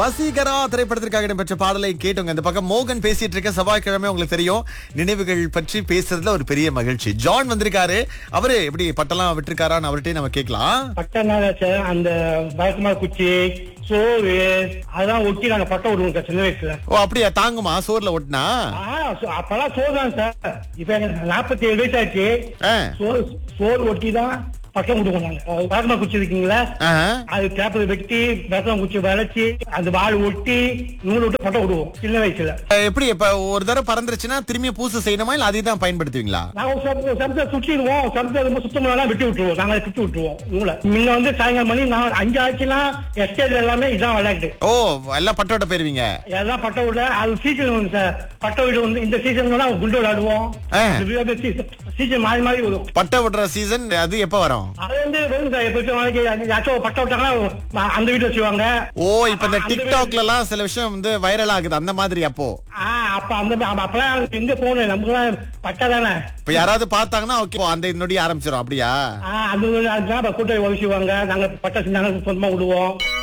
வசீகரா திரைப்படத்திற்காக இடம்பெற்ற பாடலை கேட்டோங்க இந்த பக்கம் மோகன் பேசிட்டு இருக்க செவ்வாய்க்கிழமை உங்களுக்கு தெரியும் நினைவுகள் பற்றி பேசுறதுல ஒரு பெரிய மகிழ்ச்சி ஜான் வந்திருக்காரு அவரு எப்படி பட்டெல்லாம் விட்டுருக்காரான்னு அவர்கிட்டயே நம்ம கேட்கலாம் பட்டனால சார் அந்த வழக்கமா குச்சி சோறு அதெல்லாம் ஒட்டி நாங்க பட்டம் விடுவோம் சார் சின்ன வயசுல ஓ அப்படியா தாங்குமா சோர்ல ஒட்டினா ஆ, சோ- அப்பெல்லாம் சோறு தான் சார் இப்ப எனக்கு நாற்பத்தி ஏழு வயசு ஆச்சு ஆ. சோறு சோறு ஒட்டி தான் பட்டம் விடுவோம் நாங்க அது வழக்கமா குச்சி இருக்கீங்களா ஆஹா. அது பேப்பர் வெட்டி வேப்பம் குச்சி வளைச்சி அந்த வாள் ஒட்டி நூல் விட்டு பட்டம் விடுவோம் சின்ன வயசுல அஹ், எப்படி இப்ப ஒரு தடவை பறந்துருச்சுன்னா திரும்பி பூசு செய்யணுமா இல்ல அதை தான் பயன்படுத்துவீங்களா நாங்க ஒரு சம- ஒரு சமயத்தை சுற்றிடுவோம் சமயத்தை ரொம்ப சுத்தம் பண்ணலாம் விட்டு விட்டுருவோம் நாங்க அதை சுத்தி விட்டுருவோம் நூலை முன்ன வந்து சாயங்காலம் மணி நான் அஞ்சு ஆச்சுன்னா எஸ்டேட் எல்லாமே இதான் விளையாட்டு ஓ எல்லாம் பட்டோட்ட போயிருவீங்க எல்லாம் பட்ட விட அது சீசன் வந்து சார் பட்ட வீடு வந்து இந்த சீசன் தான் குண்டு விளையாடுவோம் ஆ. சீசன் மாறி மாறி வரும் பட்டை விடுற சீசன் அது எப்ப வரும் அது வந்து வரும் சார் எப்போ நாளைக்கு யாச்சும் பட்ட விட்டாங்கன்னா அந்த வீடு வச்சுவாங்க ஓ இப்ப இந்த அந்த வீடு- டிக்டாக்ல எல்லாம் சில விஷயம் வந்து வைரல் ஆகுது அந்த மாதிரி அப்போ ஆ அப்ப அந்த அப்ப- அப்பெல்லாம் எங்க போகணும் நமக்குலாம் பட்டா தானே இப்ப யாராவது பார்த்தாங்கன்னா ஓகே அந்த நொடி ஆரம்பிச்சிடும் அப்படியா ஆ, அது அதுதான் கூட்டை உதவிச்சுவாங்க நாங்க பட்டா செஞ்சாங்க சொந்தமா விடுவோம்